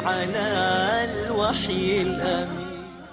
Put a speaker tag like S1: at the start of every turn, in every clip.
S1: على الوحي الأمين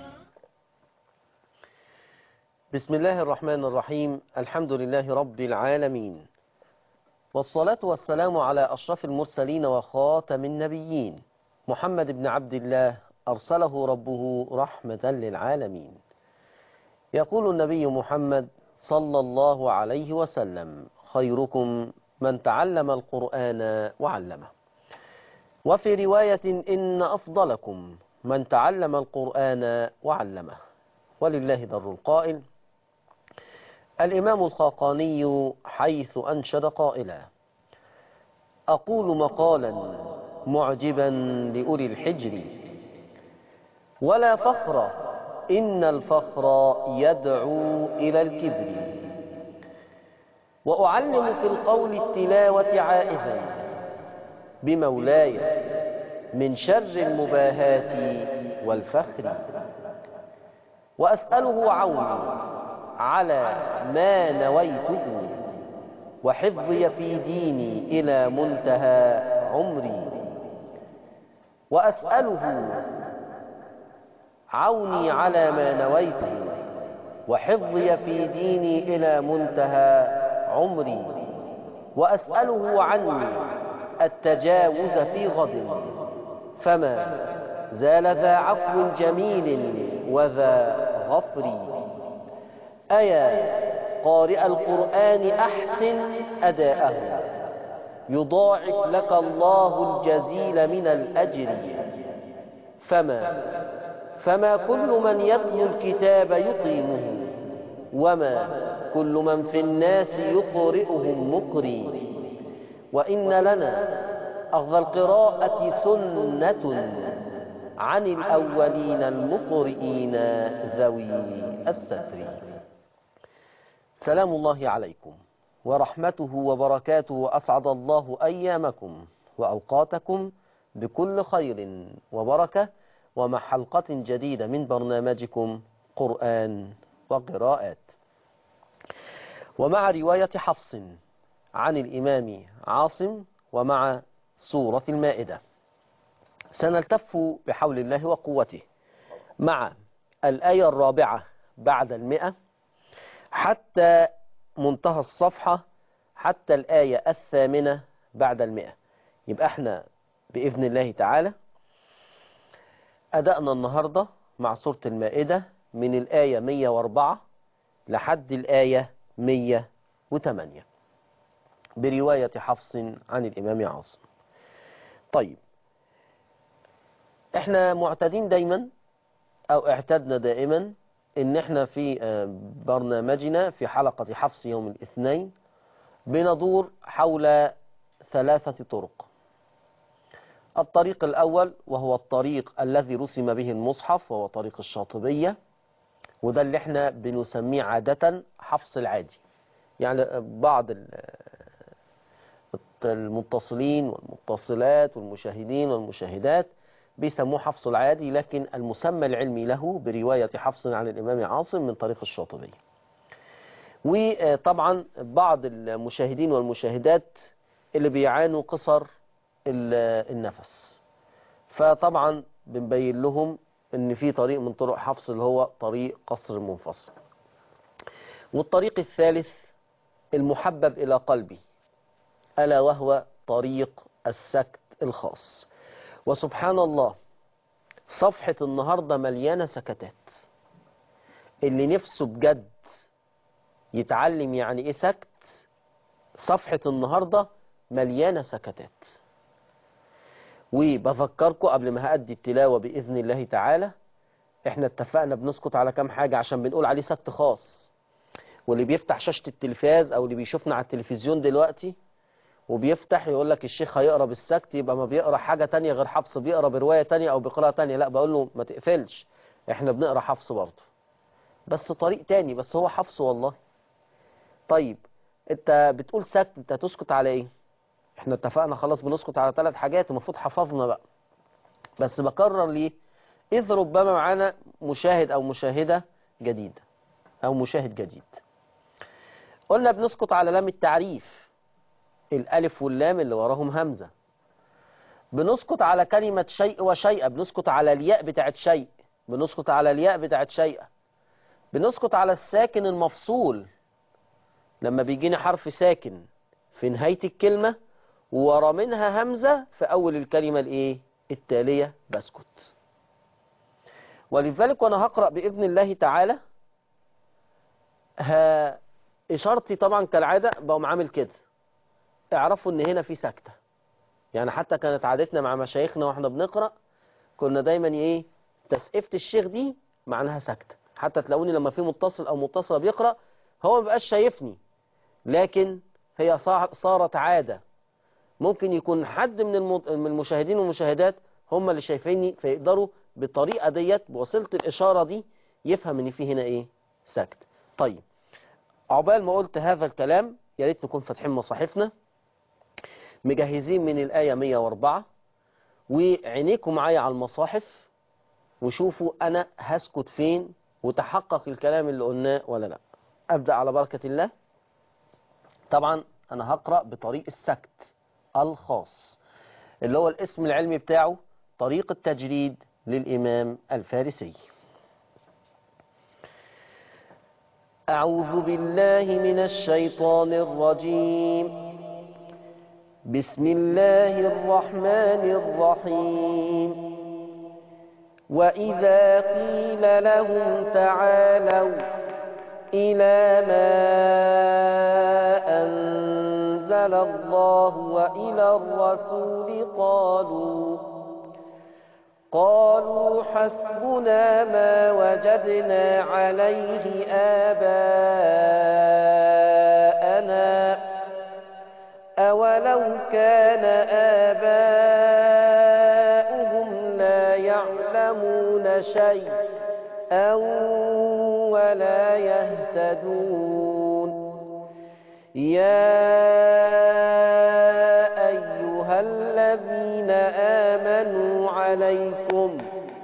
S2: بسم الله الرحمن الرحيم الحمد لله رب العالمين والصلاة والسلام على أشرف المرسلين وخاتم النبيين محمد بن عبد الله أرسله ربه رحمة للعالمين يقول النبي محمد صلى الله عليه وسلم خيركم من تعلم القرآن وعلمه وفي رواية إن أفضلكم من تعلم القرآن وعلمه ولله در القائل الإمام الخاقاني حيث أنشد قائلا أقول مقالا معجبا لأولي الحجر ولا فخر إن الفخر يدعو إلى الكبر وأعلم في القول التلاوة عائذا بمولاي من شر المباهات والفخر وأسأله عوني على ما نويته وحفظي في ديني إلى منتهى عمري وأسأله عوني على ما نويته وحفظي في ديني إلى منتهى عمري وأسأله عني التجاوز في غد فما زال ذا عفو جميل وذا غفر أيا قارئ القرآن أحسن أداءه يضاعف لك الله الجزيل من الأجر فما فما كل من يتلو الكتاب يقيمه وما كل من في الناس يقرئهم مقري وإن لنا أخذ القراءة سنة عن الأولين المقرئين ذوي الستر سلام الله عليكم ورحمته وبركاته وأسعد الله أيامكم وأوقاتكم بكل خير وبركة ومع حلقة جديدة من برنامجكم قرآن وقراءات ومع رواية حفص عن الإمام عاصم ومع سورة المائدة سنلتف بحول الله وقوته مع الآية الرابعة بعد المئة حتى منتهى الصفحة حتى الآية الثامنة بعد المئة يبقى احنا بإذن الله تعالى أدأنا النهاردة مع سورة المائدة من الآية 104 لحد الآية 108 برواية حفص عن الإمام عاصم طيب احنا معتادين دايما او اعتدنا دائما ان احنا في برنامجنا في حلقة حفص يوم الاثنين بندور حول ثلاثة طرق الطريق الاول وهو الطريق الذي رسم به المصحف وهو طريق الشاطبية وده اللي احنا بنسميه عادة حفص العادي يعني بعض المتصلين والمتصلات والمشاهدين والمشاهدات بيسموه حفص العادي لكن المسمى العلمي له برواية حفص عن الإمام عاصم من طريق الشاطبية وطبعا بعض المشاهدين والمشاهدات اللي بيعانوا قصر النفس فطبعا بنبين لهم ان في طريق من طرق حفص اللي هو طريق قصر المنفصل والطريق الثالث المحبب إلى قلبي ألا وهو طريق السكت الخاص وسبحان الله صفحة النهاردة مليانة سكتات اللي نفسه بجد يتعلم يعني ايه سكت صفحة النهاردة مليانة سكتات وبفكركم قبل ما هأدي التلاوة بإذن الله تعالى احنا اتفقنا بنسكت على كام حاجة عشان بنقول عليه سكت خاص واللي بيفتح شاشة التلفاز او اللي بيشوفنا على التلفزيون دلوقتي وبيفتح يقول لك الشيخ هيقرا بالسكت يبقى ما بيقرا حاجة تانية غير حفص بيقرا برواية تانية او بقراءة تانية لا بقول له ما تقفلش احنا بنقرا حفص برضه بس طريق تاني بس هو حفص والله طيب انت بتقول سكت انت هتسكت على ايه احنا اتفقنا خلاص بنسكت على ثلاث حاجات المفروض حفظنا بقى بس بكرر ليه اذ ربما معانا مشاهد او مشاهدة جديدة او مشاهد جديد قلنا بنسكت على لام التعريف الالف واللام اللي وراهم همزة بنسكت على كلمة شيء وشيء بنسكت على الياء بتاعت شيء بنسكت على الياء بتاعت شيء بنسكت على الساكن المفصول لما بيجيني حرف ساكن في نهاية الكلمة ورا منها همزة في أول الكلمة الإيه؟ التالية بسكت ولذلك وأنا هقرأ بإذن الله تعالى ها إشارتي طبعا كالعادة بقوم عامل كده اعرفوا إن هنا في سكتة يعني حتى كانت عادتنا مع مشايخنا واحنا بنقرأ كنا دايما إيه تسقفة الشيخ دي معناها سكتة حتى تلاقوني لما في متصل أو متصلة بيقرأ هو ما بقاش شايفني لكن هي صارت عادة ممكن يكون حد من من المشاهدين والمشاهدات هم اللي شايفيني فيقدروا بالطريقة ديت بوسيلة الإشارة دي يفهم ان في هنا ايه سكت طيب عقبال ما قلت هذا الكلام يا ريت نكون فاتحين مصاحفنا مجهزين من الآية 104 وعينيكم معايا على المصاحف وشوفوا أنا هسكت فين وتحقق الكلام اللي قلناه ولا لا أبدأ على بركة الله طبعا أنا هقرأ بطريق السكت الخاص اللي هو الاسم العلمي بتاعه طريق التجريد للإمام الفارسي أعوذ بالله من الشيطان الرجيم بسم الله الرحمن الرحيم وإذا قيل لهم تعالوا إلى ما أنزل الله وإلى الرسول قالوا قالوا حسبنا ما وجدنا عليه آباءنا أولو كان آباؤهم لا يعلمون شيئا ولا يهتدون يا أيها الذين آمنوا عليكم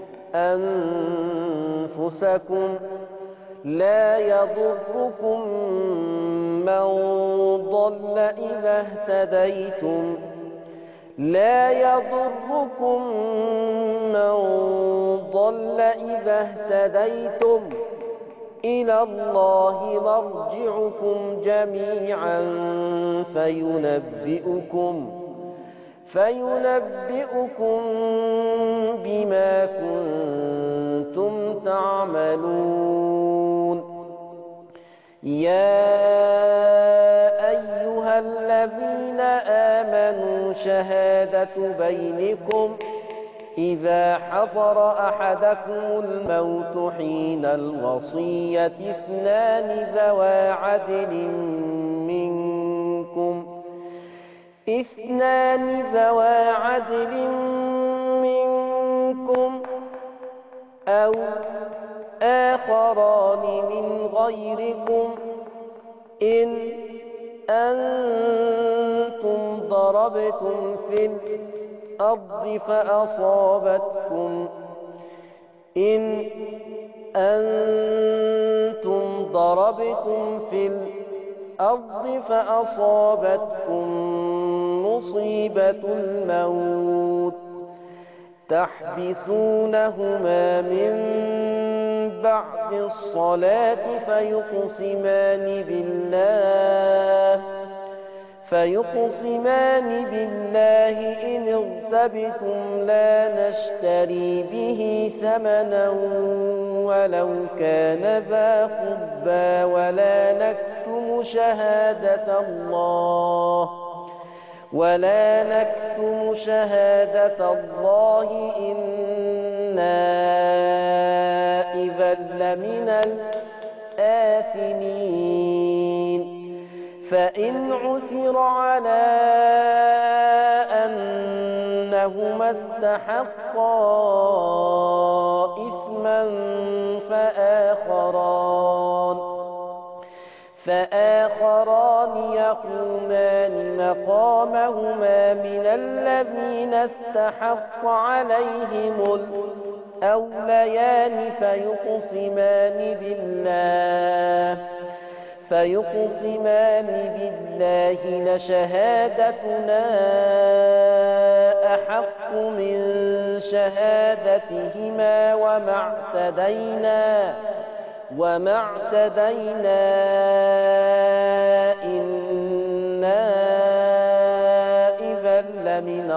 S2: أنفسكم لا يضركم من ضل إذا اهتديتم لا يضركم من ضل إذا اهتديتم إلى الله مرجعكم جميعا فينبئكم فينبئكم بما كنتم تعملون يا أيها الذين آمنوا شهادة بينكم إذا حضر أحدكم الموت حين الوصية اثنان ذوى عدل منكم اثنان ذوى عدل منكم أو آخران من غيركم إن أنتم ضربتم في الأرض فأصابتكم إن أنتم ضربتم في الأرض فأصابتكم مصيبة الموت تحبسونهما من بعد الصلاة فيقسمان بالله فيقسمان بالله إن ارتبتم لا نشتري به ثمنا ولو كان ذا قربى ولا نكتم شهادة الله ولا نكتم شهادة الله إنا إذا لمن الآثمين فإن عثر على أنهما استحقا إثما فآخران فآخران يقومان مقامهما من الذين استحق عليهم الأوليان فيقسمان بالله فيقسمان بالله لشهادتنا أحق من شهادتهما وما اعتدينا وما اعتدينا إنا إذا لمن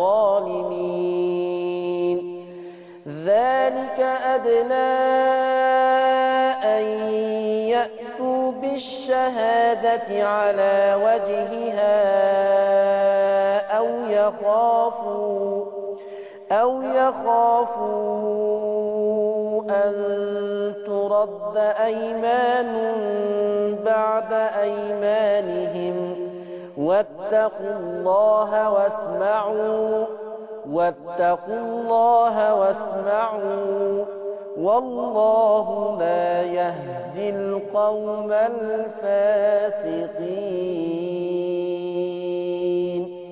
S2: الظالمين ذلك أدنى أن يأتوا بالشهادة على وجهها أو يخافوا أو يخافوا أن ترد أيمان بعد أيمانهم واتقوا الله واسمعوا واتقوا الله واسمعوا والله لا يهدي القوم الفاسقين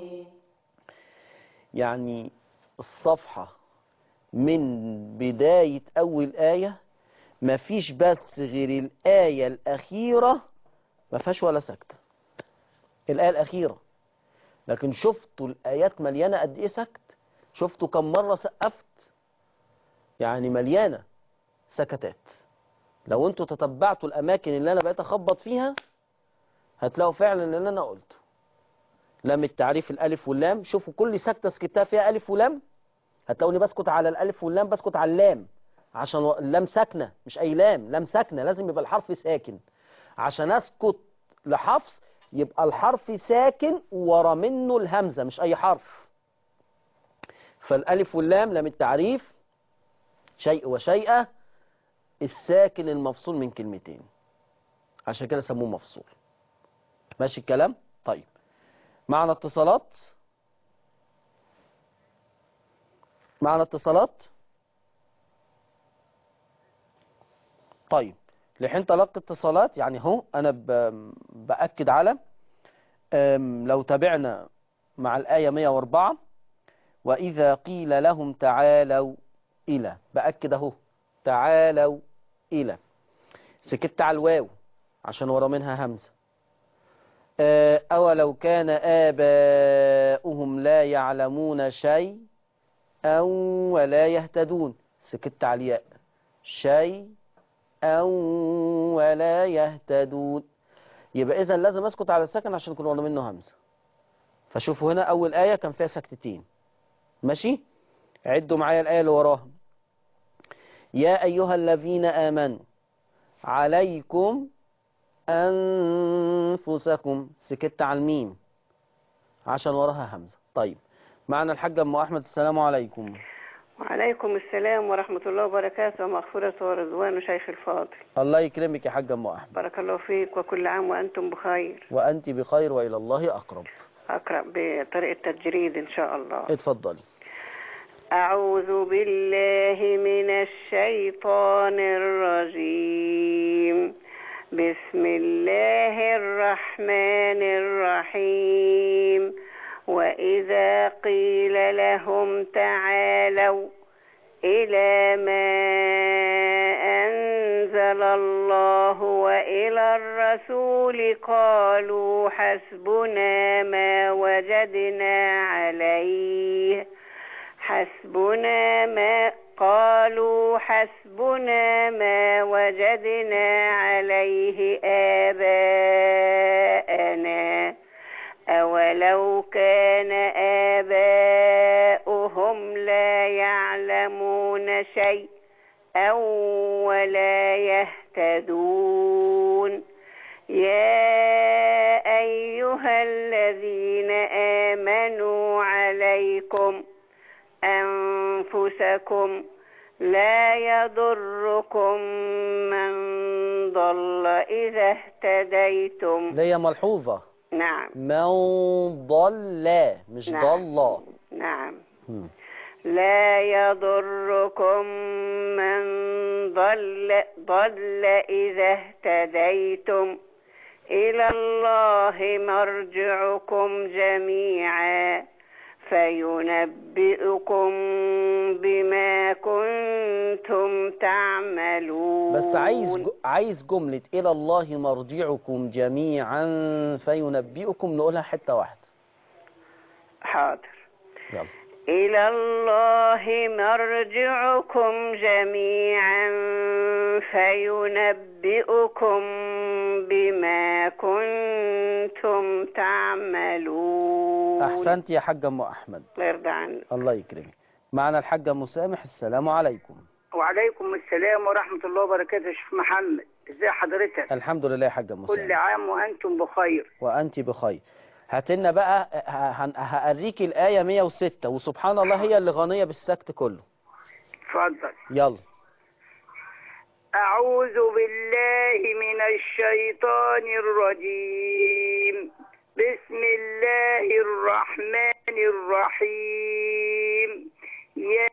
S2: يعني الصفحة من بداية أول آية مفيش بس غير الآية الأخيرة ما فيهاش ولا سكتة الآية الأخيرة لكن شفتوا الآيات مليانة قد إيه سكت شفتوا كم مرة سقفت يعني مليانة سكتات لو انتوا تتبعتوا الأماكن اللي أنا بقيت أخبط فيها هتلاقوا فعلا اللي أنا قلته لام التعريف الألف واللام شوفوا كل سكتة سكتها فيها ألف ولام هتلاقوني بسكت على الألف واللام بسكت على اللام عشان اللام ساكنة مش أي لام لام ساكنة لازم يبقى الحرف ساكن عشان أسكت لحفظ يبقى الحرف ساكن ورا منه الهمزة مش أي حرف فالألف واللام لام التعريف شيء وشيئة الساكن المفصول من كلمتين عشان كده سموه مفصول ماشي الكلام طيب معنا اتصالات معنا اتصالات طيب لحين تلقي اتصالات يعني هو انا ب- باكد على أم، لو تابعنا مع الايه 104 واذا قيل لهم تعالوا الى باكد اهو تعالوا الى سكت على الواو عشان ورا منها همزه آه، أولو كان آباؤهم لا يعلمون شيء أو ولا يهتدون سكت على الياء شيء أو ولا يهتدون يبقى إذا لازم أسكت على السكن عشان يكون ورا منه همزة فشوفوا هنا أول آية كان فيها سكتتين ماشي عدوا معايا الآية اللي وراها يا أيها الذين آمنوا عليكم أنفسكم سكت على الميم عشان وراها همزة طيب معنا الحاجة أم أحمد السلام عليكم
S3: وعليكم السلام ورحمة الله وبركاته ومغفرة ورضوان شيخ الفاضل
S2: الله يكرمك يا حاجة أم أحمد
S3: بارك الله فيك وكل عام وأنتم بخير
S2: وأنت بخير وإلى الله أقرب
S3: أقرأ بطريقة تجريد إن شاء الله
S2: اتفضلي
S3: أعوذ بالله من الشيطان الرجيم بسم الله الرحمن الرحيم وإذا قيل لهم تعالوا إلى ما أنزل الله وإلى الرسول قالوا حسبنا ما وجدنا عليه حسبنا ما قالوا حسبنا ما وجدنا عليه آباءنا أولو كان آباؤهم لا يعلمون شيء أو ولا يهتدون يا أيها الذين آمنوا عليكم أنفسكم لا يضركم من ضل إذا اهتديتم
S2: ليا ملحوظة
S3: نعم
S2: من ضل مش
S3: نعم.
S2: ضل
S3: نعم
S2: مم.
S3: لا يضركم من ضل ضل إذا اهتديتم إلى الله مرجعكم جميعا فينبئكم بما كنتم تعملون
S2: بس عايز ج- عايز جملة إلى الله مرجعكم جميعا فينبئكم نقولها حتة واحدة
S3: حاضر
S2: يلا
S3: إلى الله مرجعكم جميعا فينبئكم بما كنتم تعملون
S2: أحسنت يا حاجة أم أحمد
S3: الله يرضى عنك
S2: الله يكرمك معنا الحاجة مسامح السلام عليكم
S4: وعليكم السلام ورحمة الله وبركاته يا شيخ محمد ازي حضرتك
S2: الحمد لله يا حاجة
S4: كل
S2: مسامح
S4: عام وأنتم بخير
S2: وأنت بخير هاتلنا بقى ه- هن- هأريك الآية 106 وسبحان الله هي اللي غنية بالسكت كله
S4: اتفضل
S2: يلا
S4: أعوذ بالله من الشيطان الرجيم بسم الله الرحمن الرحيم يا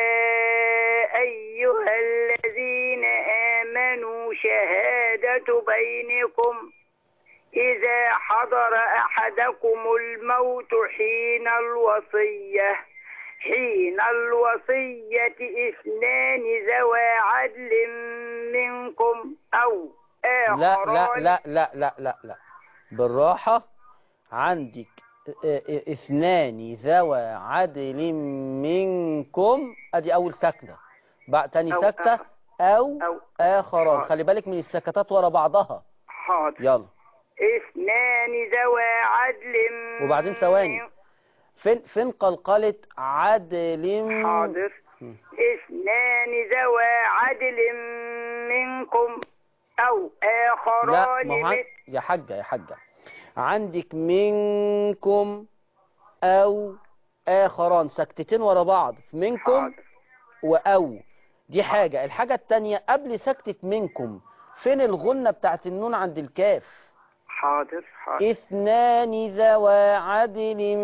S4: أيها الذين آمنوا شهادة بينكم إذا حضر أحدكم الموت حين الوصية حين الوصية اثنان ذوى عدل منكم أو
S2: لا
S4: آخران
S2: لا لا لا لا لا لا بالراحة عندك ا- ا- اثنان ذوى عدل منكم ادي اول سكنة بعد تاني
S4: أو
S2: سكتة
S4: آخر.
S2: او
S4: أو
S2: اخران
S4: حاضر.
S2: خلي بالك من السكتات ورا بعضها
S4: حاضر
S2: يلا
S4: اثنان ذوى عدل
S2: وبعدين ثواني.
S4: من-
S2: فين فين قلقلة عدل
S4: حاضر
S2: مم.
S4: اثنان ذوى عدل منكم أو
S2: لا
S4: آخران
S2: ما هو
S4: من
S2: عن- يا حاجة يا حاجة عندك منكم أو آخران سكتتين ورا بعض منكم
S4: حاضر
S2: وأو دي حاجة الحاجة التانية قبل سكتة منكم فين الغنة بتاعت النون عند الكاف
S4: حاضر حاضر
S2: اثنان ذوى عدل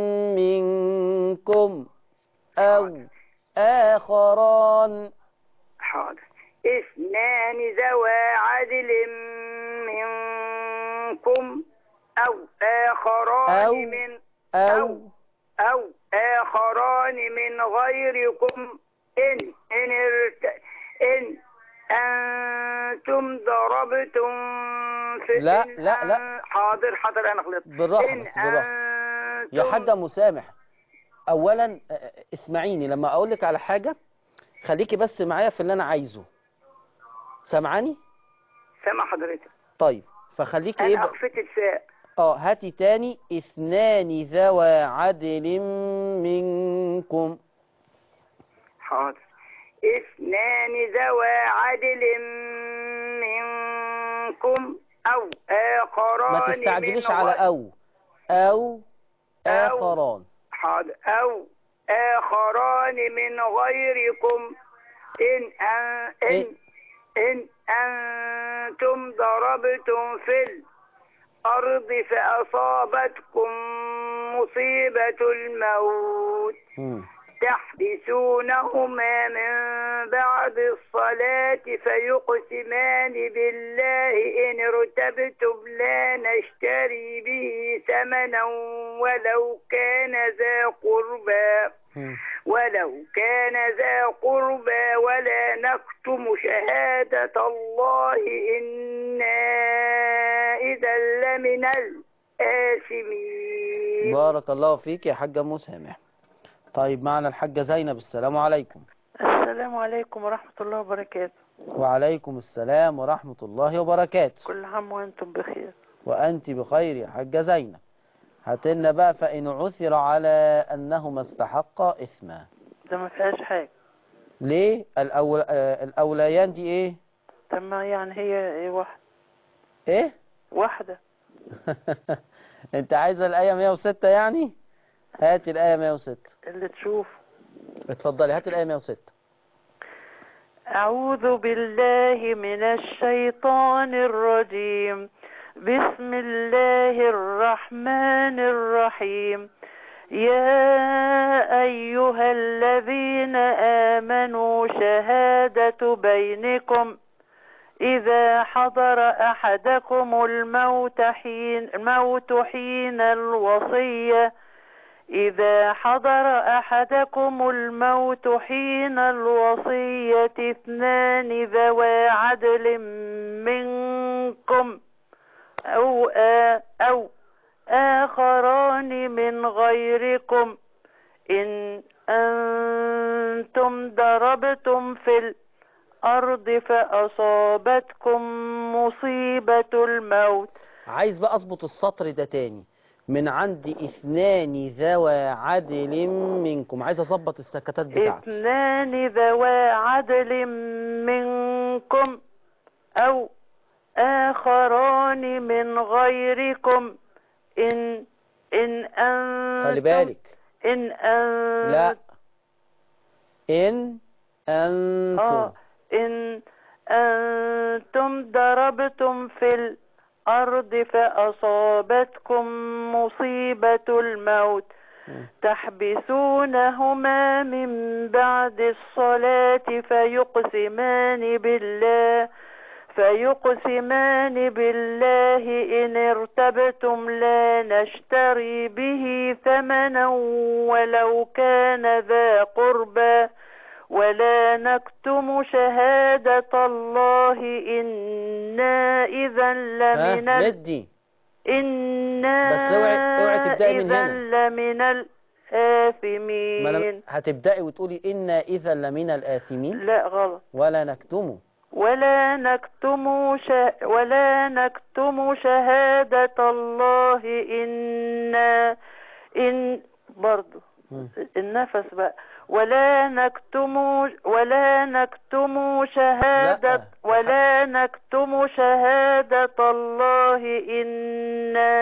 S2: منكم أو آخران
S4: حاضر اثنان ذوى عدل منكم أو آخران
S2: أو
S4: من
S2: أو
S4: أو آخران من غيركم إن إن ارت... إن أنتم ضربتم في
S2: لا،
S4: إن
S2: لا، لا.
S4: أن- حاضر حاضر أنا غلطت
S2: بالراحة
S4: إن
S2: بس بالراحة.
S4: أنتم
S2: يا حاجة مسامح اولا آه، آه، اسمعيني لما اقول لك على حاجة خليكي بس معايا في اللي انا عايزه سامعاني
S4: سامع حضرتك
S2: طيب فخليكي ايه
S4: أنا
S2: بقى-
S4: أخفت الساء
S2: اه هاتي تاني اثنان ذوى عدل منكم
S4: حاضر اثنان ذوى عدل منكم أو آخران
S2: ما تستعجليش
S4: من
S2: على
S4: غير-
S2: او او اخران
S4: حاضر أو آخران من غيركم إن أن إن,
S2: إيه؟
S4: إن أنتم ضربتم في الأرض فأصابتكم مصيبة الموت
S2: مم.
S4: تحبسونهما من بعد الصلاة فيقسمان بالله إن ارتبتم لا نشتري به ثمنا ولو كان ذا قربى
S2: مم.
S4: ولو كان ذا قربى ولا نكتم شهادة الله إنا إذا لمن الآثمين
S2: بارك الله فيك يا حاجة مسامح طيب معنا الحاجة زينب السلام عليكم
S5: السلام عليكم ورحمة الله وبركاته
S2: وعليكم السلام ورحمة الله وبركاته
S5: كل عام وأنتم بخير
S2: وأنت بخير يا حاجة زينب هاتلنا بقى فإن عثر على أنهما استحقا إثما
S5: ده ما فيهاش حاجة
S2: ليه الأول... آه، الأوليان دي إيه
S5: طب ما يعني هي إيه واحدة
S2: إيه
S5: واحدة
S2: أنت عايزة الآية 106 يعني هات الآية 106
S5: اللي تشوف
S2: اتفضلي هات الآية 106
S5: أعوذ بالله من الشيطان الرجيم بسم الله الرحمن الرحيم يا أيها الذين آمنوا شهادة بينكم إذا حضر أحدكم الموت حين, الموت حين الوصية إذا حضر أحدكم الموت حين الوصية اثنان ذوى عدل منكم أو آ أو آخران من غيركم إن أنتم ضربتم في الأرض فأصابتكم مصيبة الموت
S2: عايز بقى اظبط السطر ده تاني من عند اثنان ذوى عدل منكم عايز اظبط السكتات بتاعتي
S5: اثنان ذوى عدل منكم أو آخران من غيركم إن إن أنتم
S2: خلي بالك
S5: إن أنتم
S2: لا ان انتم
S5: آه إن أنتم ضربتم في الأرض فأصابتكم مصيبة الموت
S2: مم.
S5: تحبسونهما من بعد الصلاة فيقسمان بالله فيقسمان بالله إن ارتبتم لا نشتري به ثمنا ولو كان ذا قربى ولا نكتم شهادة الله إنا إذا لمن
S2: ها
S5: ال...
S2: مدي
S5: إنا
S2: بس اوعي- اوعي تبدأي من
S5: إذا
S2: هنا.
S5: لمن
S2: ما أنا
S5: الآثمين
S2: هتبدأي وتقولي إنا إذا لمن الآثمين
S5: لا غلط
S2: ولا نكتمه
S5: ولا نكتم شه... ولا نكتم شهادة الله إنا إن برضو
S2: مم.
S5: النفس بقى ولا نكتم ولا نكتم شهادة
S2: لا.
S5: ولا نكتم شهادة الله إنا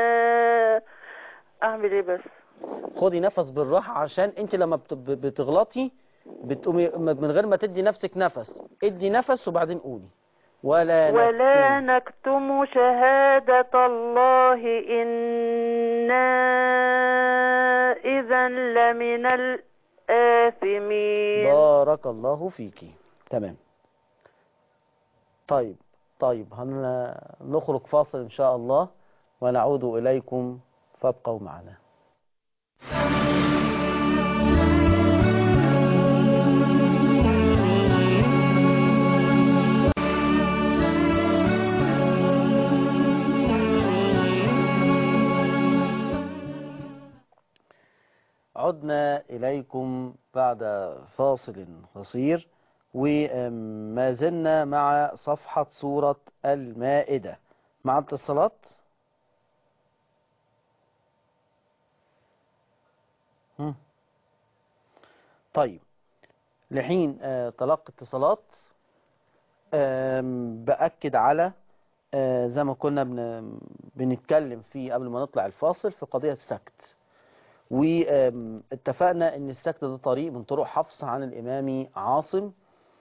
S5: أعمل إيه بس
S2: خدي نفس بالراحة عشان انت لما بت- ب- بتغلطي بتقومي م- من غير ما تدي نفسك نفس ادي نفس وبعدين قولي ولا
S5: ولا
S2: نكتم.
S5: نكتم شهادة الله إنا إذا لمن الآثمين
S2: بارك الله فيكي تمام طيب طيب هنخرج فاصل إن شاء الله ونعود إليكم فابقوا معنا عدنا إليكم بعد فاصل قصير وما زلنا مع صفحة سورة المائدة مع اتصالات هم. طيب لحين آه، تلقي اتصالات آم، بأكد على آه، زي ما كنا بن- بنتكلم فيه قبل ما نطلع الفاصل في قضية السكت واتفقنا ان السكت ده طريق من طرق حفص عن الامام عاصم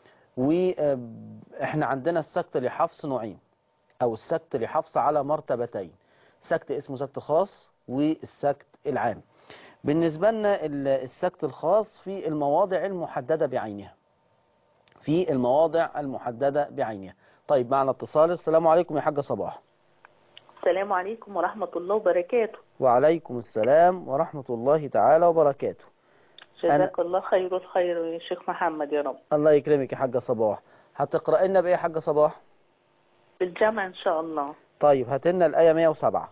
S2: واحنا عندنا السكت لحفص نوعين او السكت لحفص على مرتبتين سكت اسمه سكت خاص والسكت العام بالنسبة لنا ال- السكت الخاص في المواضع المحددة بعينها في المواضع المحددة بعينها طيب معنا اتصال السلام عليكم يا حاجة صباح
S6: السلام عليكم ورحمة الله وبركاته
S2: وعليكم السلام ورحمة الله تعالى وبركاته
S6: جزاك الله خير الخير يا شيخ محمد يا رب
S2: الله يكرمك يا حاجة صباح هتقرأ لنا بإيه يا حاجة صباح
S6: بالجمع إن شاء الله
S2: طيب هات لنا الآية 107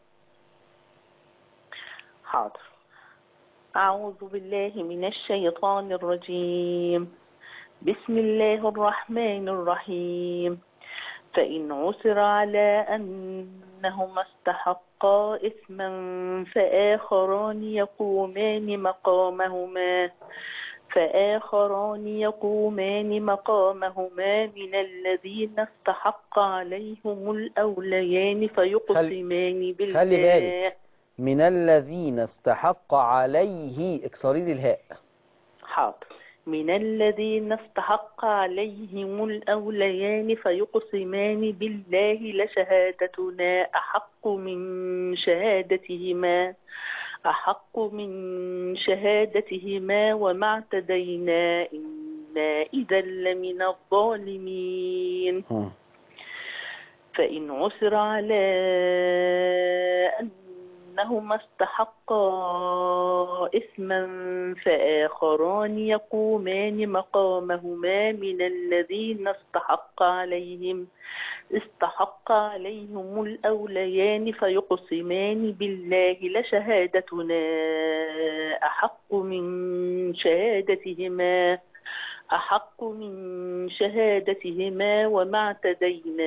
S6: حاضر أعوذ بالله من الشيطان الرجيم بسم الله الرحمن الرحيم فإن عثر على أنهما استحقا إثما فآخران يقومان مقامهما فآخران يقومان مقامهما من الذين استحق عليهم الأوليان فيقسمان بالله
S2: خلي بالك. من الذين استحق عليه اكسري لي الهاء
S6: حاضر من الذين استحق عليهم الأوليان فيقسمان بالله لشهادتنا أحق من شهادتهما أحق من شهادتهما وما اعتدينا إنا إذا لمن الظالمين
S2: هم.
S6: فإن عثر على أنهما استحقا إثما فآخران يقومان مقامهما من الذين استحق عليهم استحق عليهم الأوليان فيقسمان بالله لشهادتنا أحق من شهادتهما أحق من شهادتهما وما اعتدينا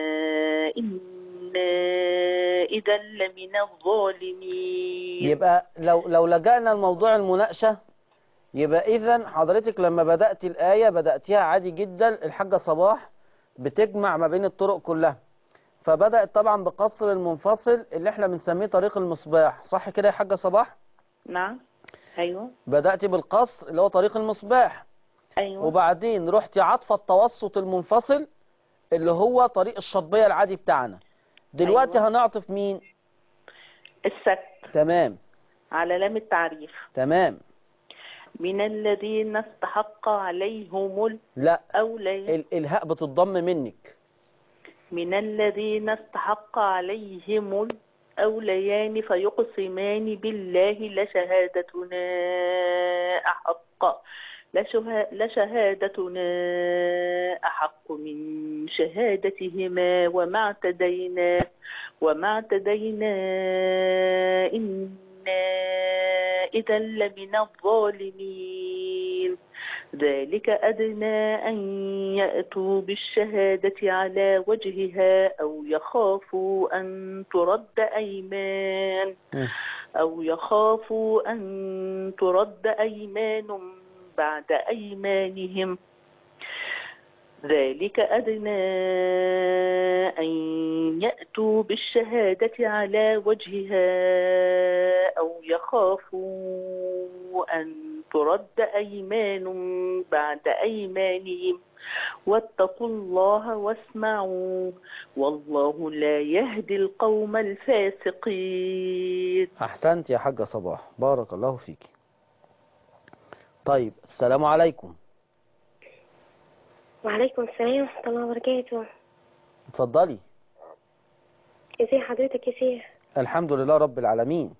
S6: إنا إذا لمن الظالمين
S2: يبقى لو لو لجأنا لموضوع المناقشة يبقى إذا حضرتك لما بدأت الآية بدأتيها عادي جدا الحاجة صباح بتجمع ما بين الطرق كلها فبدأت طبعا بقصر المنفصل اللي احنا بنسميه طريق المصباح صح كده يا حاجة صباح
S6: نعم أيوه
S2: بدأت بالقصر اللي هو طريق المصباح
S6: أيوه
S2: وبعدين رحتي عاطفة التوسط المنفصل اللي هو طريق الشطبية العادي بتاعنا دلوقتي
S6: أيوة.
S2: هنعطف مين
S6: السكت
S2: تمام
S6: على لام التعريف
S2: تمام
S6: من الذين استحق عليهم
S2: لا
S6: الأوليان
S2: ال- الهاء بتضم منك
S6: من الذين استحق عليهم الأوليان فيقسمان بالله لشهادتنا أحق لشه- لشهادتنا أحق من شهادتهما وما اعتدينا وما اعتدينا إنا إذا لمن الظالمين ذلك أدنى أن يأتوا بالشهادة على وجهها أو يخافوا أن ترد أيمان
S2: مم.
S6: أو يخافوا أن ترد أيمان بعد أيمانهم ذلك أدنى أن يأتوا بالشهادة على وجهها أو يخافوا أن ترد أيمان بعد أيمانهم واتقوا الله واسمعوا والله لا يهدي القوم الفاسقين
S2: أحسنت يا حاجة صباح بارك الله فيك طيب السلام عليكم
S7: وعليكم السلام ورحمة الله وبركاته
S2: اتفضلي
S7: ازي حضرتك يا شيخ
S2: الحمد لله رب العالمين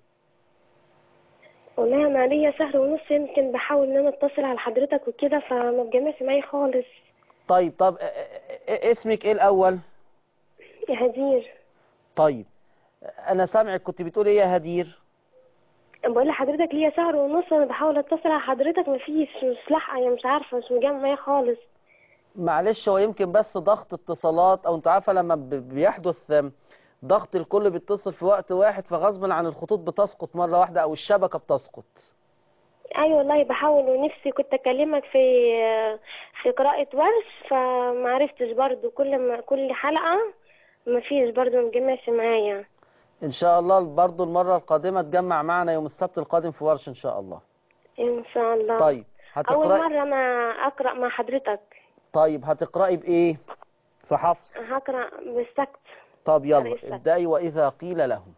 S7: والله انا ليا شهر ونص يمكن بحاول ان انا اتصل على حضرتك وكده فما بجمعش معايا خالص
S2: طيب طب ا- ا- ا- اسمك ايه الأول
S7: يا هدير
S2: طيب أنا سامعك كنت بتقول ايه يا هدير
S7: بقول لحضرتك ليا شهر ونص وانا بحاول اتصل على حضرتك مفيش مش لاحقة يعني مش عارفة مش مجمع معايا خالص
S2: معلش هو يمكن بس ضغط اتصالات او انت عارفه لما ب- بيحدث آم، ضغط الكل بيتصل في وقت واحد فغصبا عن الخطوط بتسقط مرة واحدة او الشبكة بتسقط
S7: ايوه والله بحاول ونفسي كنت اكلمك في في قراءة ورش فمعرفتش برضو كل ما كل حلقة مفيش برضو مجمعش معايا
S2: ان شاء الله برضو المرة القادمة تجمع معنا يوم السبت القادم في ورش ان شاء الله
S7: ان شاء الله
S2: طيب
S7: اول
S2: هتقرأي
S7: مرة انا اقرأ مع حضرتك
S2: طيب هتقرأي بايه في حفص
S7: هقرأ بالسكت
S2: طب يلا
S7: قرأي السبت.
S2: ابدأي واذا قيل لهم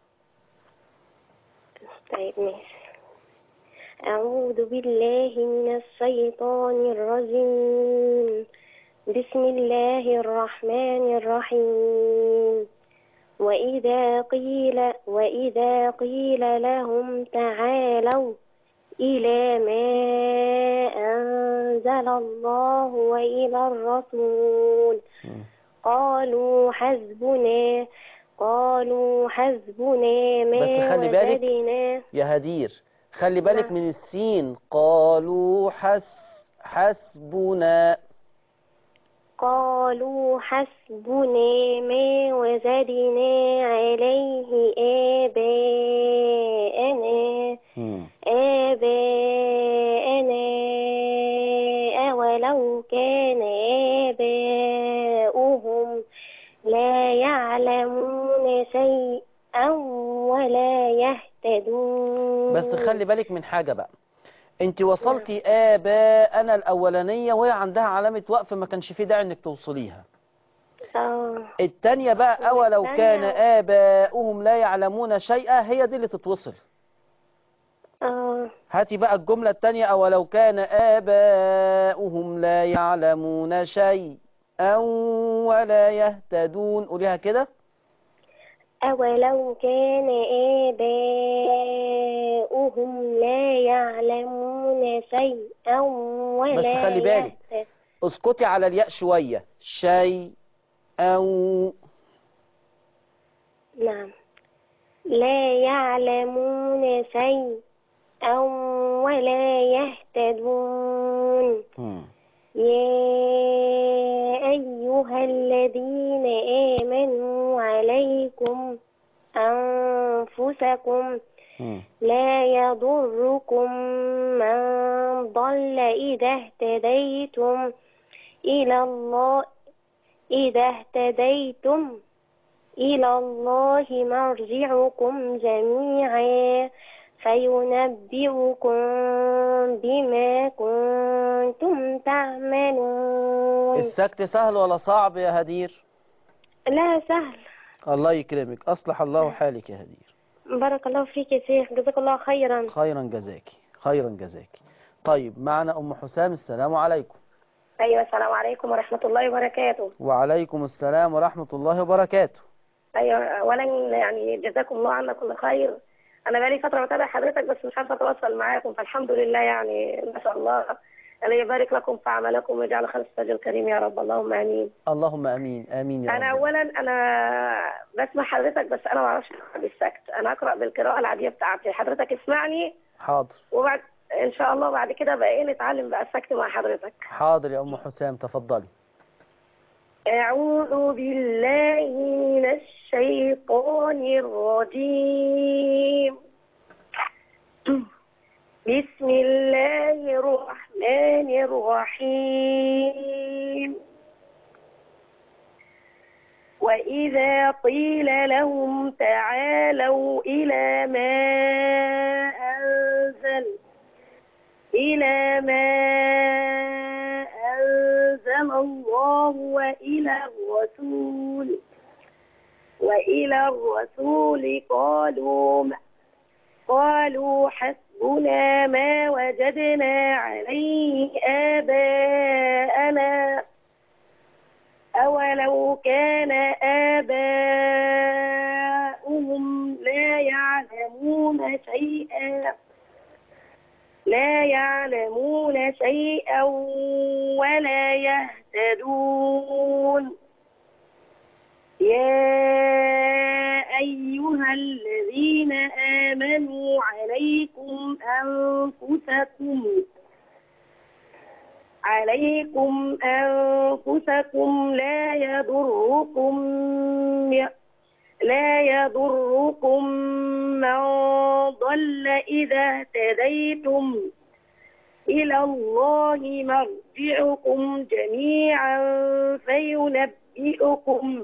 S7: طيب ماشي أعوذ بالله من الشيطان الرجيم بسم الله الرحمن الرحيم وإذا قيل وإذا قيل لهم تعالوا إلى ما أنزل الله وإلى الرسول قالوا حسبنا قالوا حسبنا ما
S2: بس خلي بالك.
S7: وجدنا
S2: يا هدير خلي بالك
S7: نعم.
S2: من السين قالوا حس حسبنا
S7: قالوا حسبنا ما وجدنا عليه آباءنا
S2: مم.
S7: آباءنا أولو كان آباؤهم لا يعلمون شيئا ولا يهتدون
S2: بس خلي بالك من حاجة بقى انت وصلتي آباءنا الأولانية وهي عندها علامة وقف ما كانش فيه داعي انك توصليها
S7: آه.
S2: التانية بقى أولو
S7: والتانية-
S2: كان آباؤهم لا يعلمون شيئا هي دي اللي تتوصل
S7: آه.
S2: هاتي بقى الجملة التانية أولو كان آباؤهم لا يعلمون شيئا ولا يهتدون قوليها كده
S7: أولو كان آباؤهم لا يعلمون شيئا ولا
S2: بس خلي بالك.
S7: يهتدون
S2: اسكتي على الياء شوية شيء أو
S7: نعم لا يعلمون شيئا ولا يهتدون
S2: مم.
S7: يا أيها الذين آمنوا عليكم أنفسكم
S2: مم.
S7: لا يضركم من ضل إذا اهتديتم إلى الله إذا اهتديتم إلى الله مرجعكم جميعا فينبئكم بما كنتم تعملون
S2: السكت سهل ولا صعب يا هدير
S7: لا سهل
S2: الله يكرمك أصلح الله حالك يا هدير
S7: بارك الله فيك يا شيخ جزاك الله خيرا
S2: خيرا جزاكي خيرا جزاكي طيب معنا أم حسام السلام عليكم
S8: أيوة السلام عليكم ورحمة الله وبركاته
S2: وعليكم السلام ورحمة الله وبركاته
S8: أيوة أولا يعني جزاكم الله عنا كل خير أنا بقالي فترة بتابع حضرتك بس مش عارفة أتواصل معاكم فالحمد لله يعني ما شاء الله أنا يبارك لكم في عملكم ويجعل خالص التاج الكريم يا رب اللهم آمين
S2: اللهم أمين آمين يا
S8: أنا
S2: رب
S8: أولا أنا بسمع حضرتك بس أنا ما أعرفش أقرأ بالسكت أنا أقرأ بالقراءة العادية بتاعتي حضرتك اسمعني
S2: حاضر
S8: وبعد إن شاء الله بعد كده بقى إيه نتعلم بقى السكت مع حضرتك
S2: حاضر يا أم حسام تفضلي
S8: أعوذ بالله من الشيطان الرجيم بسم الله الرحمن الرحيم وإذا قيل لهم تعالوا إلى ما أنزل إلى ما أنزل الله وإلى الرسول وإلى الرسول قالوا قالوا حسبنا ما وجدنا عليه آباءنا أولو كان آباؤهم لا يعلمون شيئا لا يعلمون شيئا ولا يهتدون يا أيها الذين آمنوا عليكم أنفسكم عليكم أنفسكم لا يضركم لا يضركم من ضل إذا اهتديتم إلى الله مرجعكم جميعا فينبئكم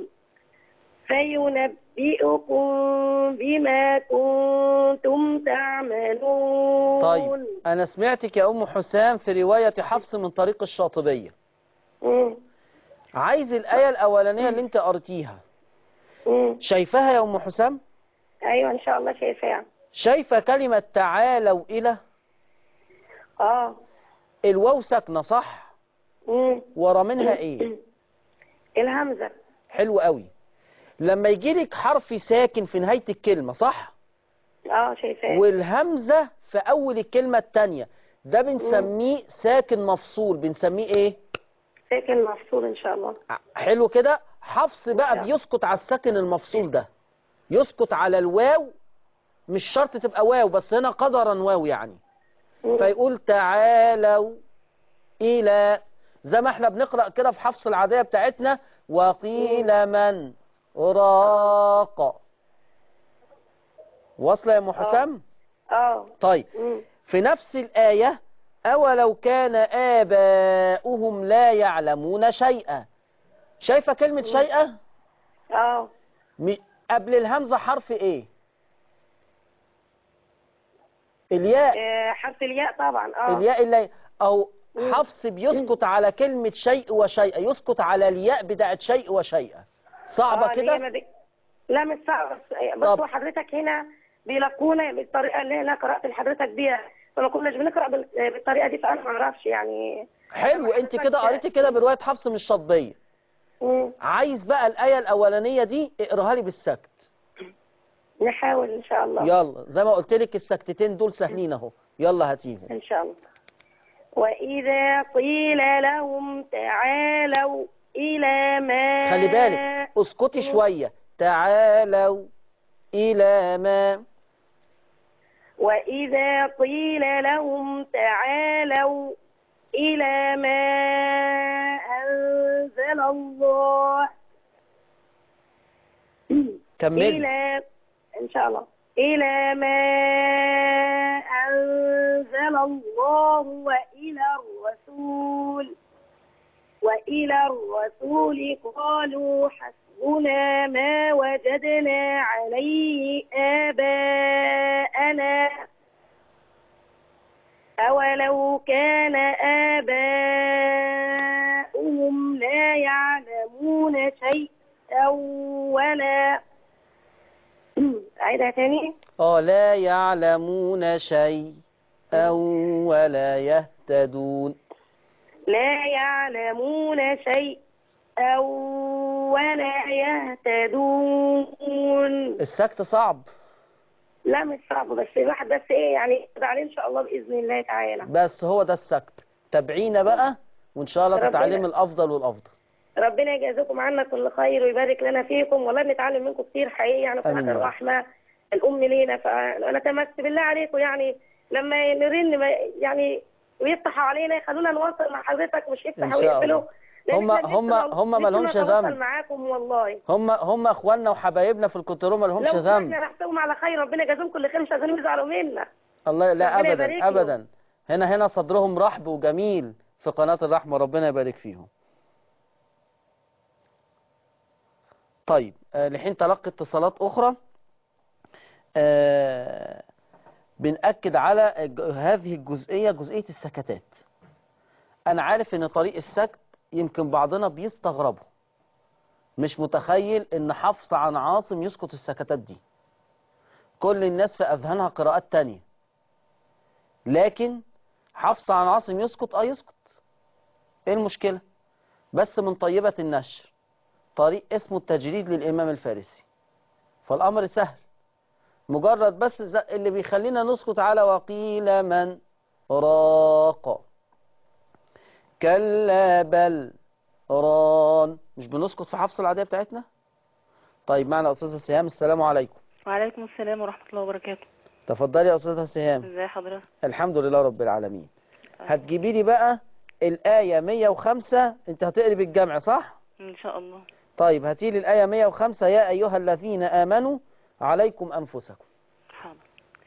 S8: فينبئكم بما كنتم تعملون
S2: طيب أنا سمعتك يا أم حسام في رواية حفص من طريق الشاطبية
S8: مم.
S2: عايز الآية الأولانية اللي أنت قريتيها
S8: مم.
S2: شايفاها يا أم حسام
S8: أيوة إن شاء الله شايفاها
S2: شايفة كلمة تعالوا إلى
S8: اه
S2: الواو ساكنة صح
S8: مم.
S2: ورا منها إيه
S8: الهمزة
S2: حلو قوي لما يجي لك حرف ساكن في نهاية الكلمة صح
S8: اه شايفاه
S2: والهمزة في أول الكلمة التانية ده بنسميه ساكن مفصول بنسميه إيه
S8: ساكن مفصول إن شاء الله
S2: ع- حلو كده حفص بقى
S8: شاء.
S2: بيسكت على الساكن المفصول ده يسكت على الواو مش شرط تبقى واو بس هنا قدرا واو يعني
S8: مم.
S2: فيقول تعالوا إلى زي ما احنا بنقرأ كده في حفص العادية بتاعتنا وقيل من راق واصلة يا أم حسام
S8: اه
S2: طيب
S8: مم.
S2: في نفس الآية أولو كان آباؤهم لا يعلمون شيئا شايفة كلمة شيئا
S8: اه
S2: م- قبل الهمزة حرف ايه الياء
S8: آه، حرف الياء طبعا اه
S2: الياء اللي او حفص بيسكت على كلمة شيء وشيء يسكت على الياء بتاعت شيء وشيء صعبة
S8: آه، اللي هي
S2: كده
S8: ما بي- لا مش صعب بس
S2: طب.
S8: بس هو حضرتك هنا بيلقونا بالطريقه اللي انا قرات لحضرتك بيها فما كناش بنقرا بال- بالطريقه دي فانا ما اعرفش يعني
S2: حلو انت كده قريتي كده برواية حفص من الشطبية
S8: مم.
S2: عايز بقى الآية الأولانية دي اقراها لي بالسكت
S8: نحاول ان شاء الله
S2: يلا زي ما قلت لك السكتتين دول سهلين اهو يلا هاتيهم
S8: ان شاء الله واذا قيل لهم تعالوا الى ما
S2: خلي بالك اسكتي شوية تعالوا إلى ما
S8: وإذا قيل لهم تعالوا إلى ما أنزل الله
S2: كملي
S8: إلى إن شاء الله إلى ما أنزل الله وإلى الرسول وإلى الرسول قالوا حسبنا ما وجدنا عليه آباءنا أولو كان آباؤهم لا يعلمون شيئا ولا أعيدها تاني
S2: اه لا يعلمون شيئا ولا يهتدون
S8: لا يعلمون شيئا ولا يهتدون
S2: السكت صعب
S8: لا مش صعب بس الواحد بس ايه يعني يقدر عليه ان شاء الله باذن الله تعالى
S2: بس هو ده السكت تابعينا بقى وإن شاء الله
S8: ربنا-
S2: تتعلمي الأفضل والأفضل
S8: ربنا يجازيكم عنا كل خير ويبارك لنا فيكم والله بنتعلم منكم كتير حقيقي يعني
S2: آمين
S8: قناه
S2: يا رب.
S8: الرحمه الام لينا فانا تمسك بالله عليكم يعني لما نرن ما- يعني ويفتحوا علينا يخلونا نواصل مع حضرتك مش
S2: إن
S8: يفتحوا
S2: شاء
S8: ويقفلوا
S2: الله.
S8: لأن
S2: هم-
S8: إحنا
S2: هم-
S8: نفسنا-
S2: هم ما
S8: نفسنا
S2: لهمش
S8: نتواصل
S2: ذنب.
S8: معاكم والله
S2: هم هم اخواننا وحبايبنا في الكنترول ما لهمش
S8: لو
S2: ذنب
S8: احنا نحسبهم على خير ربنا يجازيهم كل خير مش عايزين يزعلوا منا
S2: الله لا
S8: ربنا
S2: ابدا
S8: يبارك له.
S2: ابدا هنا هنا صدرهم رحب وجميل في قناة الرحمة ربنا يبارك فيهم طيب آه، لحين تلقي اتصالات اخرى آه، بنأكد على الج- هذه الجزئية جزئية السكتات انا عارف ان طريق السكت يمكن بعضنا بيستغربه مش متخيل ان حفص عن عاصم يسكت السكتات دي كل الناس في اذهانها قراءات تانية لكن حفص عن عاصم يسكت اه يسكت ايه المشكلة بس من طيبة النشر طريق اسمه التجريد للامام الفارسي فالامر سهل مجرد بس ز- اللي بيخلينا نسكت على وقيل من راق كلا بل ران مش بنسكت في حفص العادية بتاعتنا طيب معنا أستاذة سهام السلام عليكم
S6: وعليكم السلام ورحمة الله وبركاته
S2: تفضلي يا أستاذة سهام
S6: ازي حضرتك
S2: الحمد لله رب العالمين هتجيبي لي بقى الآية 105 انت هتقري بالجمع صح
S6: ان شاء الله
S2: طيب هاتي لي الآية 105 يا أيها الذين آمنوا عليكم أنفسكم
S6: حاضر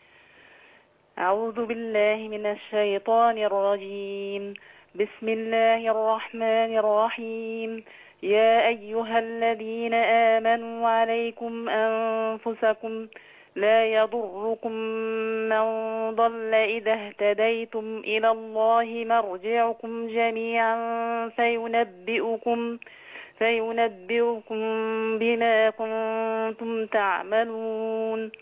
S6: أعوذ بالله من الشيطان الرجيم بسم الله الرحمن الرحيم يا أيها الذين آمنوا عليكم أنفسكم لا يضركم من ضل إذا اهتديتم إلى الله مرجعكم جميعا فينبئكم فينبئكم بما كنتم تعملون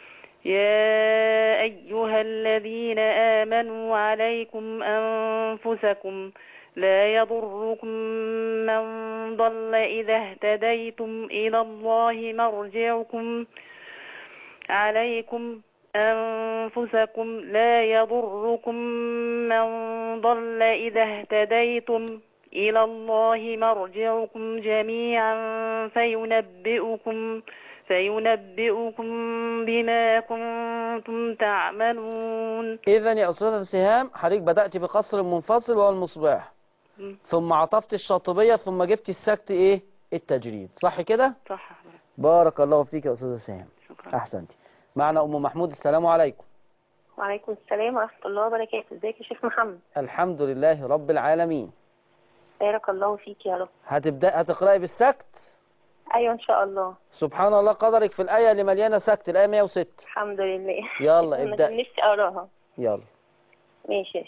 S6: يا أيها الذين آمنوا عليكم أنفسكم لا يضركم من ضل إذا اهتديتم إلى الله مرجعكم عليكم أنفسكم لا يضركم من ضل إذا اهتديتم إلى الله مرجعكم جميعا فينبئكم فينبئكم بما كنتم تعملون
S2: إذا يا أستاذة سهام حضرتك بدأت بقصر منفصل وهو المصباح
S6: م.
S2: ثم عطفت الشاطبية ثم جبت السكت إيه التجريد صح كده
S6: صح حضرتك.
S2: بارك الله فيك يا أستاذة سهام
S6: شكرا
S2: أحسنتي معنا أم محمود السلام عليكم
S8: وعليكم السلام ورحمة الله وبركاته ازيك يا شيخ محمد
S2: الحمد لله رب العالمين
S8: بارك الله فيك يا رب
S2: هتبدأ هتقرأي بالسكت
S8: ايوه ان شاء الله
S2: سبحان الله قدرك في الآية اللي مليانة سكت الآية 106
S8: الحمد لله
S2: يلا
S8: انا
S2: ابدأ
S8: كان نفسي اقراها
S2: يلا
S8: ماشي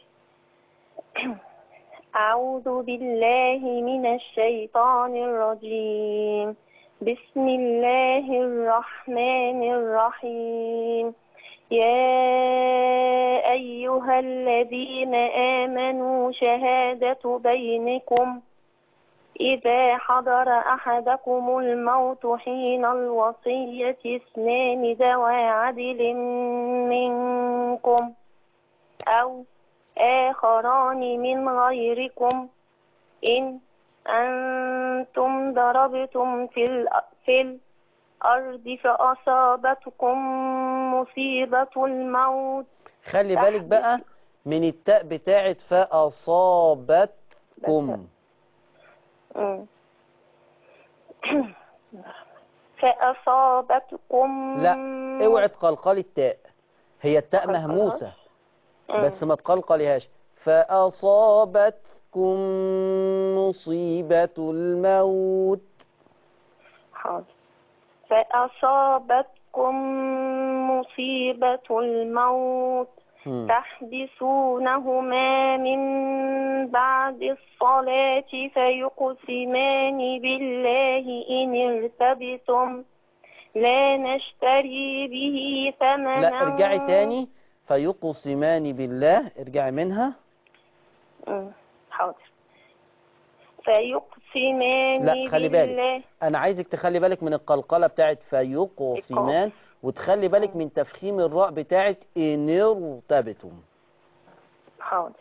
S8: أعوذ بالله من الشيطان الرجيم بسم الله الرحمن الرحيم يا أيها الذين آمنوا شهادة بينكم
S7: إذا حضر أحدكم الموت حين الوصية اثنان ذوى عدل منكم أو آخران من غيركم إن أنتم ضربتم في الأ- في الأرض فأصابتكم مصيبة الموت
S2: خلي بالك بقى من التاء بتاعت فأصابتكم
S7: مم. فأصابتكم
S2: لا اوعي تقلقلي التاء هي التاء
S7: تقلقلهاش؟
S2: مهموسة
S7: مم.
S2: بس ما تقلقليهاش فأصابتكم مصيبة الموت
S7: حاضر فأصابتكم مصيبة الموت
S2: مم.
S7: تحبسونهما من بعد الصلاة فيقسمان بالله إن ارتبتم لا نشتري به ثمنا
S2: لا ارجعي تاني فيقسمان بالله ارجعي منها
S7: مم. حاضر فيقسمان
S2: لا خلي بالك
S7: بالله
S2: انا عايزك تخلي بالك من القلقلة بتاعت فيقسمان وتخلي بالك من تفخيم الراء بتاعت ان ارتبتم
S7: حاضر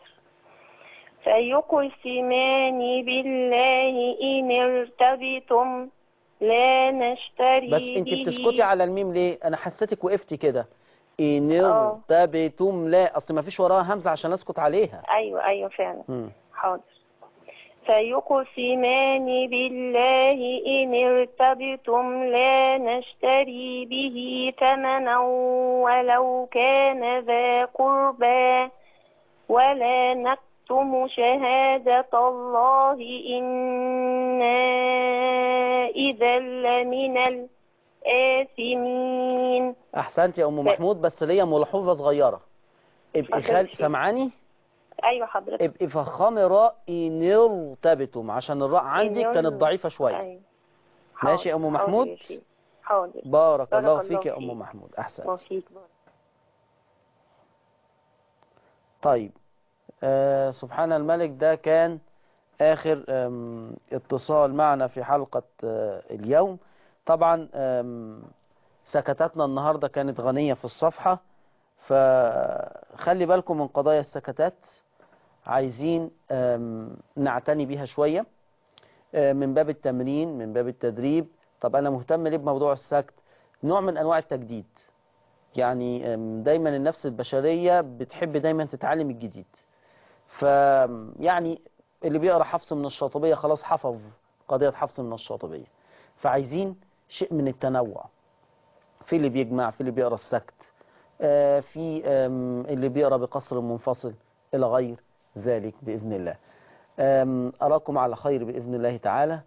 S7: فيقسمان بالله إن ارتبتم لا نشتري
S2: بس انت
S7: به
S2: بتسكتي على الميم ليه انا حسيتك وقفتي كده ان
S7: اه.
S2: ارتبتم لا اصل ما فيش وراها همزة عشان اسكت عليها
S7: أيوة أيوة فعلا
S2: مم.
S7: حاضر فيقسمان بالله إن ارتبتم لا نشتري به ثمنا ولو كان ذا قربى ولا نكتم شهادة الله إنا إذا لمن الآثمين
S2: احسنت يا ام محمود بس ليا ملحوظة صغيرة ابقي
S7: اتفضل
S2: خال
S7: فيه.
S2: سامعاني
S7: أيوة حضرتك
S2: ابقي فخامي راء ان ارتبتم عشان الراء عندك
S7: إن
S2: كانت
S7: ار-
S2: ضعيفة شوية
S7: أيوة.
S2: ماشي يا
S7: حاضر،
S2: أم
S7: حاضر
S2: محمود؟
S7: يا شيخ. حاضر
S2: بارك الله
S7: بارك
S2: فيك يا
S7: الله
S2: ام
S7: فيك.
S2: محمود احسنت
S7: وفيك
S2: طيب آه سبحان الملك ده كان آخر آم، اتصال معنا في حلقة آه اليوم طبعا آم، سكتاتنا النهاردة كانت غنية في الصفحة فخلي بالكم من قضايا السكتات عايزين آم، نعتني بيها شوية آه، من باب التمرين من باب التدريب طب أنا مهتم ليه بموضوع السكت نوع من أنواع التجديد يعني أم، دايما النفس البشرية بتحب دايما تتعلم الجديد ف يعني اللي بيقرا حفص من الشاطبية خلاص حفظ قضية حفص من الشاطبية فعايزين شيء من التنوع في اللي بيجمع في اللي بيقرا السكت آه، في أم، اللي بيقرا بقصر منفصل إلى غير ذلك بإذن الله أم، أراكم على خير بإذن الله تعالى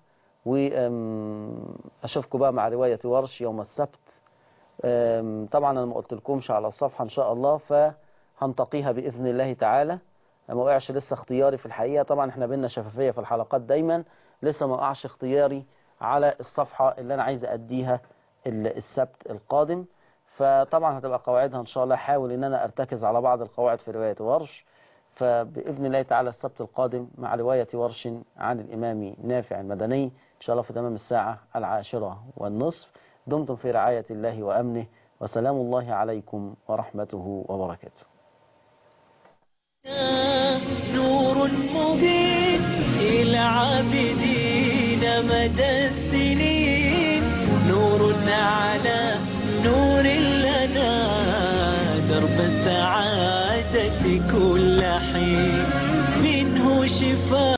S2: وأشوفكم بقى مع رواية ورش يوم السبت أم، طبعا انا ما قلت لكمش على الصفحه ان شاء الله فهنتقيها باذن الله تعالى ما وقعش لسه اختياري في الحقيقه طبعا احنا بينا شفافيه في الحلقات دايما لسه ما وقعش اختياري على الصفحه اللي انا عايز اديها ال- السبت القادم فطبعا هتبقى قواعدها ان شاء الله احاول ان انا ارتكز على بعض القواعد في روايه ورش فباذن الله تعالى السبت القادم مع روايه ورش عن الامام نافع المدني ان شاء الله في تمام الساعه العاشره والنصف دمتم في رعاية الله وأمنه وسلام الله عليكم ورحمته وبركاته
S1: نور مبين إلى عابدين مدى السنين نور على نور لنا درب السعادة كل حين منه شفاء